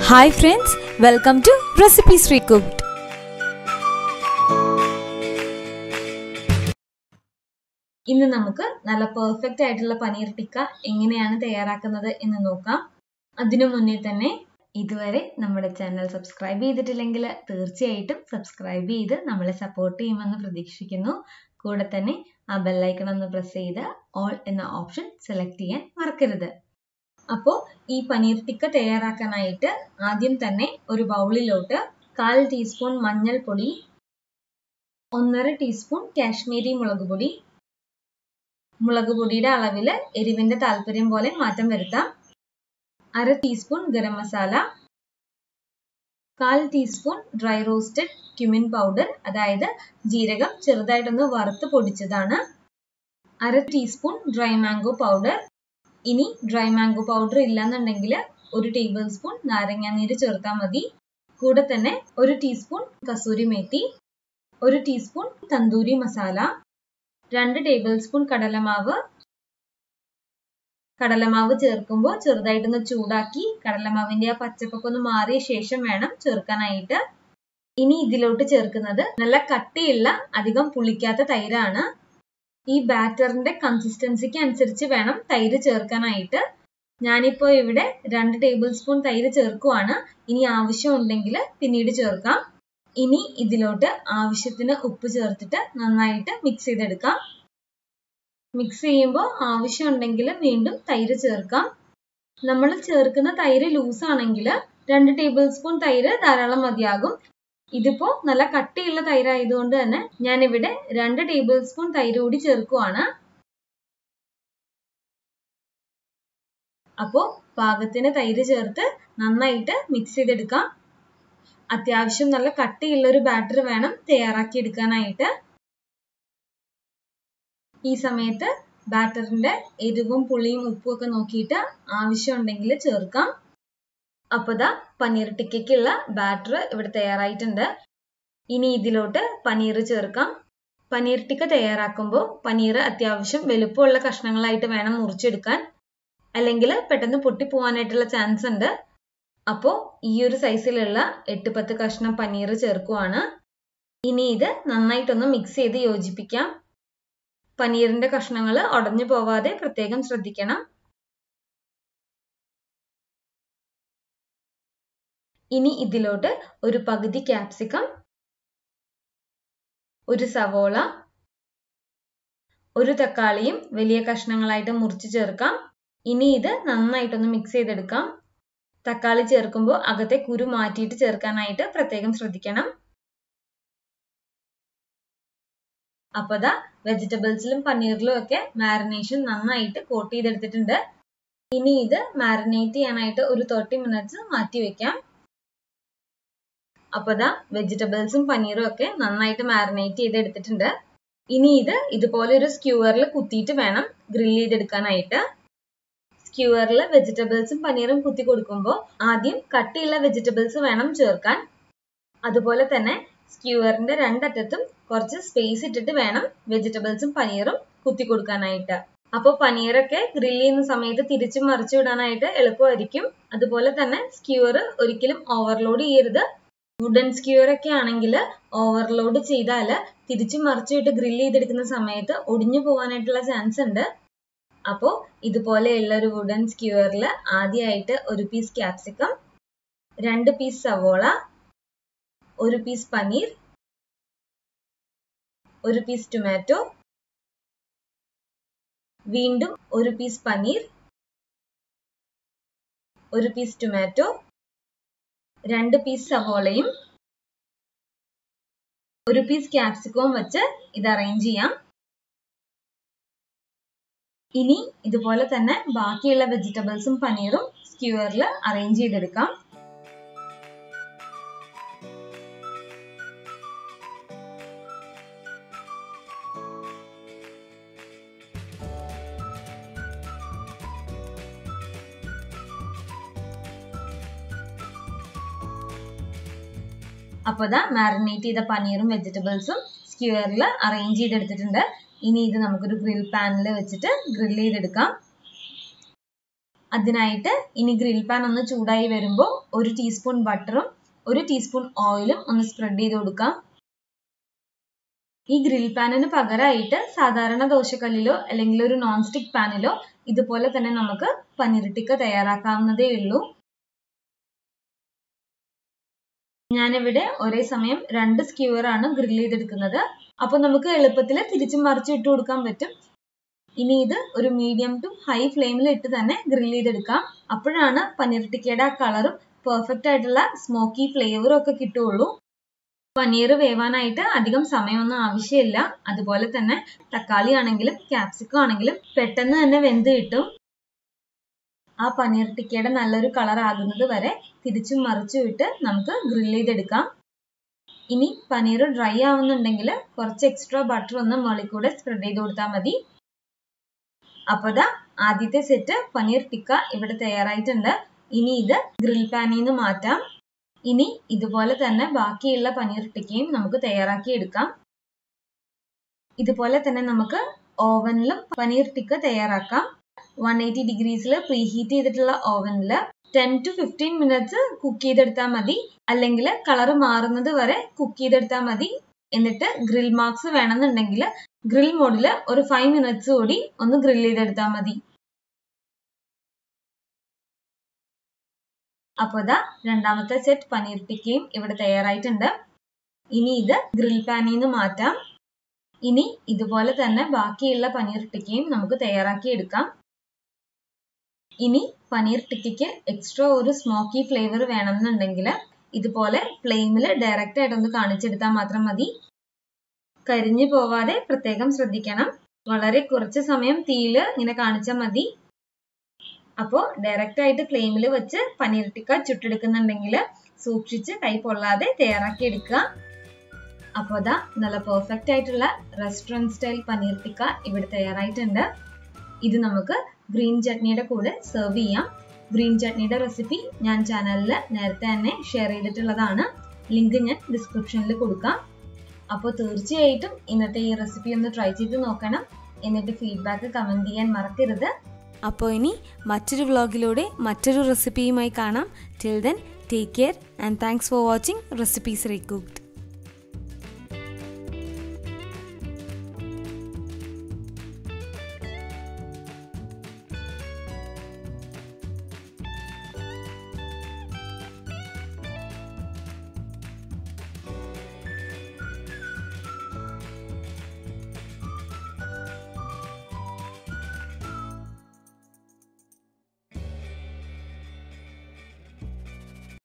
hi friends welcome to recipe ശ്രീ cooked ഇന്ന് നമുക്ക് നല്ല പെർഫെക്റ്റ് ആയിട്ടുള്ള പനീർ ടിക്ക എങ്ങനെയാണ് തയ്യാറാക്കുന്നത് എന്ന് നോക്കാം അതിനു മുന്നേ തന്നെ ഇതുവരെ നമ്മുടെ ചാനൽ സബ്സ്ക്രൈബ് ചെയ്തിട്ടില്ലെങ്കിൽ തീർച്ചയായിട്ടും സബ്സ്ക്രൈബ് ചെയ്ത് നമ്മളെ സപ്പോർട്ട് ചെയ്യുമെന്ന് പ്രതീക്ഷിക്കുന്നു കൂടെ തന്നെ ആ ബെല്ലൈക്കൺ ഒന്ന് പ്രസ് ചെയ്ത് ഓൾ എന്ന ഓപ്ഷൻ സെലക്ട് ചെയ്യാൻ മറക്കരുത് അപ്പോൾ ഈ പനീർ ടിക്ക തയ്യാറാക്കാനായിട്ട് ആദ്യം തന്നെ ഒരു ബൗളിലോട്ട് കാൽ ടീസ്പൂൺ മഞ്ഞൾപ്പൊടി ഒന്നര ടീസ്പൂൺ കാശ്മീരി മുളക് പൊടി മുളക് പൊടിയുടെ അളവിൽ എരിവിന്റെ താല്പര്യം പോലെ മാറ്റം വരുത്താം അര ടീസ്പൂൺ ഗരം മസാല കാൽ teaspoon dry roasted cumin powder അതായത് ജീരകം ചെറുതായിട്ടൊന്ന് വറുത്ത് പൊടിച്ചതാണ് അര ടീസ്പൂൺ ഡ്രൈ മാംഗോ പൗഡർ ഇനി ഡ്രൈ മാംഗോ പൗഡർ ഇല്ലാന്നുണ്ടെങ്കിൽ ഒരു ടേബിൾ സ്പൂൺ നാരങ്ങാനീര് ചേർത്താൽ മതി കൂടെ തന്നെ ഒരു ടീസ്പൂൺ കസൂരി മേത്തി ഒരു ടീസ്പൂൺ തന്തൂരി മസാല രണ്ട് ടേബിൾ സ്പൂൺ കടലമാവ് കടലമാവ് ചേർക്കുമ്പോൾ ചെറുതായിട്ടൊന്ന് ചൂടാക്കി കടലമാവിന്റെ ആ പച്ചപ്പൊക്കെ ഒന്ന് മാറിയ ശേഷം വേണം ചേർക്കാനായിട്ട് ഇനി ഇതിലോട്ട് ചേർക്കുന്നത് നല്ല കട്ടിയുള്ള അധികം പുളിക്കാത്ത തൈരാണ് ഈ ബാറ്ററിന്റെ കൺസിസ്റ്റൻസിക്ക് അനുസരിച്ച് വേണം തൈര് ചേർക്കാനായിട്ട് ഞാനിപ്പോൾ ഇവിടെ രണ്ട് ടേബിൾ സ്പൂൺ തൈര് ചേർക്കുവാണ് ഇനി ആവശ്യമുണ്ടെങ്കിൽ പിന്നീട് ചേർക്കാം ഇനി ഇതിലോട്ട് ആവശ്യത്തിന് ഉപ്പ് ചേർത്തിട്ട് നന്നായിട്ട് മിക്സ് ചെയ്തെടുക്കാം മിക്സ് ചെയ്യുമ്പോൾ ആവശ്യമുണ്ടെങ്കിൽ വീണ്ടും തൈര് ചേർക്കാം നമ്മൾ ചേർക്കുന്ന തൈര് ലൂസ് ആണെങ്കിൽ രണ്ട് ടേബിൾ സ്പൂൺ തൈര് ധാരാളം മതിയാകും ഇതിപ്പോ നല്ല കട്ടിയുള്ള തൈര് ആയതുകൊണ്ട് തന്നെ ഞാൻ ഇവിടെ രണ്ട് ടേബിൾ സ്പൂൺ തൈര് കൂടി ചേർക്കുവാണ് അപ്പോ പാകത്തിന് തൈര് ചേർത്ത് നന്നായിട്ട് മിക്സ് ചെയ്തെടുക്കാം അത്യാവശ്യം നല്ല കട്ടിയുള്ള ഒരു ബാറ്റർ വേണം തയ്യാറാക്കി എടുക്കാനായിട്ട് ഈ സമയത്ത് ബാറ്ററിന്റെ എരിവും പുളിയും ഉപ്പും ഒക്കെ നോക്കിയിട്ട് ആവശ്യമുണ്ടെങ്കിൽ ചേർക്കാം അപ്പൊ ദാ പനീർ ടിക്കയ്ക്കുള്ള ബാറ്റർ ഇവിടെ തയ്യാറായിട്ടുണ്ട് ഇനി ഇതിലോട്ട് പനീർ ചേർക്കാം പനീർ ടിക്ക തയ്യാറാക്കുമ്പോൾ പനീർ അത്യാവശ്യം വലുപ്പമുള്ള കഷ്ണങ്ങളായിട്ട് വേണം മുറിച്ചെടുക്കാൻ അല്ലെങ്കിൽ പെട്ടെന്ന് പൊട്ടിപ്പോവാനായിട്ടുള്ള ചാൻസ് ഉണ്ട് അപ്പോൾ ഈ ഒരു സൈസിലുള്ള എട്ട് പത്ത് കഷ്ണം പനീർ ചേർക്കുവാണ് ഇനി ഇത് നന്നായിട്ടൊന്ന് മിക്സ് ചെയ്ത് യോജിപ്പിക്കാം പനീറിന്റെ കഷ്ണങ്ങൾ ഉടഞ്ഞു പോവാതെ പ്രത്യേകം ശ്രദ്ധിക്കണം ഇനി ഇതിലോട്ട് ഒരു പകുതി ക്യാപ്സിക്കം ഒരു സവോള ഒരു തക്കാളിയും വലിയ കഷ്ണങ്ങളായിട്ട് മുറിച്ച് ചേർക്കാം ഇനി ഇത് നന്നായിട്ടൊന്ന് മിക്സ് ചെയ്തെടുക്കാം തക്കാളി ചേർക്കുമ്പോൾ അകത്തെ കുരു മാറ്റിയിട്ട് ചേർക്കാനായിട്ട് പ്രത്യേകം ശ്രദ്ധിക്കണം അപ്പതാ വെജിറ്റബിൾസിലും പനീറിലും ഒക്കെ മാരിനേഷൻ നന്നായിട്ട് കോട്ട് ചെയ്തെടുത്തിട്ടുണ്ട് ഇനി ഇത് മാരിനേറ്റ് ചെയ്യാനായിട്ട് ഒരു തേർട്ടി മിനിറ്റ്സ് മാറ്റി വെക്കാം അപ്പതാ വെജിറ്റബിൾസും പനീറും ഒക്കെ നന്നായിട്ട് മാരിനേറ്റ് ചെയ്തെടുത്തിട്ടുണ്ട് ഇനി ഇത് ഇതുപോലെ ഒരു സ്ക്യൂവറിൽ കുത്തിയിട്ട് വേണം ഗ്രില്ല് ചെയ്തെടുക്കാനായിട്ട് സ്ക്യൂവറിൽ വെജിറ്റബിൾസും പനീറും കുത്തി കൊടുക്കുമ്പോൾ ആദ്യം കട്ടിയുള്ള വെജിറ്റബിൾസ് വേണം ചേർക്കാൻ അതുപോലെ തന്നെ സ്ക്യൂവറിന്റെ രണ്ടറ്റത്തും കുറച്ച് സ്പേസ് ഇട്ടിട്ട് വേണം വെജിറ്റബിൾസും പനീറും കുത്തി കൊടുക്കാനായിട്ട് അപ്പോൾ പനീറൊക്കെ ഗ്രില്ല് ചെയ്യുന്ന സമയത്ത് തിരിച്ചും മറിച്ചു വിടാനായിട്ട് എളുപ്പമായിരിക്കും അതുപോലെ തന്നെ സ്ക്യൂവർ ഒരിക്കലും ഓവർലോഡ് ചെയ്യരുത് വുഡൻ സ്ക്യൂവർ ഒക്കെ ആണെങ്കിൽ ഓവർലോഡ് ചെയ്താൽ തിരിച്ചും മറിച്ചു വിട്ട് ഗ്രില്ല് ചെയ്തെടുക്കുന്ന സമയത്ത് ഒടിഞ്ഞു പോകാനായിട്ടുള്ള ചാൻസ് ഉണ്ട് അപ്പോൾ ഇതുപോലെയുള്ള ഒരു വുഡൻ സ്ക്യൂവറിൽ ആദ്യമായിട്ട് ഒരു പീസ് ക്യാപ്സിക്കം രണ്ട് പീസ് സവോള ഒരു പീസ് പനീർ ഒരു പീസ് ടൊമാറ്റോ വീണ്ടും ഒരു പീസ് പനീർ ഒരു പീസ് ടൊമാറ്റോ രണ്ട് പീസ് സവോളയും ഒരു പീസ് ക്യാപ്സിക്കവും വെച്ച് ഇത് അറേഞ്ച് ചെയ്യാം ഇനി ഇതുപോലെ തന്നെ ബാക്കിയുള്ള വെജിറ്റബിൾസും പനീറും സ്ക്യൂവറിൽ അറേഞ്ച് ചെയ്തെടുക്കാം അപ്പോൾ ഇതാ മാരിനേറ്റ് ചെയ്ത പനീറും വെജിറ്റബിൾസും സ്ക്യൂവറിൽ അറേഞ്ച് ചെയ്തെടുത്തിട്ടുണ്ട് ഇനി ഇത് നമുക്കൊരു ഗ്രിൽ പാനിൽ വെച്ചിട്ട് ഗ്രിൽ ചെയ്തെടുക്കാം അതിനായിട്ട് ഇനി ഗ്രിൽ പാൻ ഒന്ന് ചൂടായി വരുമ്പോൾ ഒരു ടീസ്പൂൺ ബട്ടറും ഒരു ടീസ്പൂൺ ഓയിലും ഒന്ന് സ്പ്രെഡ് ചെയ്ത് കൊടുക്കാം ഈ ഗ്രിൽ പാനിന് പകരമായിട്ട് സാധാരണ ദോശക്കല്ലിലോ അല്ലെങ്കിൽ ഒരു നോൺ സ്റ്റിക് പാനിലോ ഇതുപോലെ തന്നെ നമുക്ക് പനീർ ടിക്ക തയ്യാറാക്കാവുന്നതേ ഉള്ളൂ ഞാനിവിടെ ഒരേ സമയം രണ്ട് സ്ക്യൂർ ആണ് ഗ്രിൽ ചെയ്തെടുക്കുന്നത് അപ്പൊ നമുക്ക് എളുപ്പത്തിൽ തിരിച്ചും മറിച്ചും ഇട്ട് കൊടുക്കാൻ പറ്റും ഇനി ഇത് ഒരു മീഡിയം ടു ഹൈ ഫ്ലെയിമിൽ ഇട്ട് തന്നെ ഗ്രിൽ ചെയ്തെടുക്കാം അപ്പോഴാണ് പനീർ ടിക്കയുടെ ആ കളറും പെർഫെക്റ്റ് ആയിട്ടുള്ള സ്മോക്കി ഫ്ലേവറും ഒക്കെ കിട്ടുള്ളൂ പനീർ വേവാനായിട്ട് അധികം സമയമൊന്നും ആവശ്യമില്ല അതുപോലെ തന്നെ തക്കാളി ആണെങ്കിലും ക്യാപ്സിക്കം ആണെങ്കിലും പെട്ടെന്ന് തന്നെ വെന്ത് കിട്ടും ആ പനീർ ടിക്കയുടെ നല്ലൊരു കളർ ആകുന്നത് വരെ തിരിച്ചും മറിച്ചും ഇട്ട് നമുക്ക് ഗ്രിൽ ചെയ്തെടുക്കാം ഇനി പനീർ ഡ്രൈ ആവുന്നുണ്ടെങ്കിൽ കുറച്ച് എക്സ്ട്രാ ബട്ടർ ഒന്ന് മുകളിൽ കൂടെ സ്പ്രെഡ് ചെയ്ത് കൊടുത്താൽ മതി അപ്പോൾ ദാ ആദ്യത്തെ സെറ്റ് പനീർ ടിക്ക ഇവിടെ തയ്യാറായിട്ടുണ്ട് ഇനി ഇത് ഗ്രിൽ പാനിൽ നിന്ന് മാറ്റാം ഇനി ഇതുപോലെ തന്നെ ബാക്കിയുള്ള പനീർ ടിക്കയും നമുക്ക് തയ്യാറാക്കി എടുക്കാം ഇതുപോലെ തന്നെ നമുക്ക് ഓവനിലും പനീർ ടിക്ക തയ്യാറാക്കാം വൺ എയ്റ്റി ഡിഗ്രീസിൽ പ്രീ ഹീറ്റ് ചെയ്തിട്ടുള്ള ഓവനിൽ ten to fifteen minutes cook ചെയ്തെടുത്താൽ മതി അല്ലെങ്കിൽ കളർ മാറുന്നത് വരെ കുക്ക് ചെയ്തെടുത്താൽ മതി എന്നിട്ട് ഗ്രിൽ മാർക്സ് വേണമെന്നുണ്ടെങ്കിൽ ഗ്രിൽ മോഡിൽ ഒരു ഫൈവ് മിനിറ്റ്സ് കൂടി ഒന്ന് ഗ്രിൽ ചെയ്തെടുത്താൽ മതി അപ്പോൾ ഇതാ രണ്ടാമത്തെ സെറ്റ് പനീർ ടിക്കയും ഇവിടെ തയ്യാറായിട്ടുണ്ട് ഇനി ഇത് ഗ്രിൽ പാനിൽ നിന്ന് മാറ്റാം ഇനി ഇതുപോലെ തന്നെ ബാക്കിയുള്ള പനീർ ടിക്കയും നമുക്ക് തയ്യാറാക്കി എടുക്കാം ഇനി പനീർ ടിക്കയ്ക്ക് എക്സ്ട്രാ ഒരു സ്മോക്കി ഫ്ലേവർ വേണമെന്നുണ്ടെങ്കിൽ ഇതുപോലെ ഫ്ലെയിമിൽ ഡയറക്റ്റ് ആയിട്ടൊന്ന് കാണിച്ചെടുത്താൽ മാത്രം മതി കരിഞ്ഞു പോവാതെ പ്രത്യേകം ശ്രദ്ധിക്കണം വളരെ കുറച്ച് സമയം തീയിൽ ഇങ്ങനെ കാണിച്ചാൽ മതി അപ്പോൾ ഡയറക്റ്റ് ആയിട്ട് ഫ്ലെയിമിൽ വെച്ച് പനീർ ടിക്ക ചുട്ടെടുക്കുന്നുണ്ടെങ്കിൽ സൂക്ഷിച്ച് കൈ പൊള്ളാതെ തയ്യാറാക്കി എടുക്കുക അപ്പോൾ അതാ നല്ല പെർഫെക്റ്റ് ആയിട്ടുള്ള റെസ്റ്റോറൻറ്റ് സ്റ്റൈൽ പനീർ ടിക്ക ഇവിടെ തയ്യാറായിട്ടുണ്ട് ഇത് നമുക്ക് ഗ്രീൻ ചട്നിയുടെ കൂടെ സെർവ് ചെയ്യാം ഗ്രീൻ ചട്നിയുടെ റെസിപ്പി ഞാൻ ചാനലിൽ നേരത്തെ തന്നെ ഷെയർ ചെയ്തിട്ടുള്ളതാണ് ലിങ്ക് ഞാൻ ഡിസ്ക്രിപ്ഷനിൽ കൊടുക്കാം അപ്പോൾ തീർച്ചയായിട്ടും ഇന്നത്തെ ഈ റെസിപ്പി ഒന്ന് ട്രൈ ചെയ്ത് നോക്കണം എന്നിട്ട് ഫീഡ്ബാക്ക് കമൻറ്റ് ചെയ്യാൻ മറക്കരുത് അപ്പോൾ ഇനി മറ്റൊരു വ്ളോഗിലൂടെ മറ്റൊരു റെസിപ്പിയുമായി കാണാം till then take care and thanks for watching recipes റീകുക്ഡ്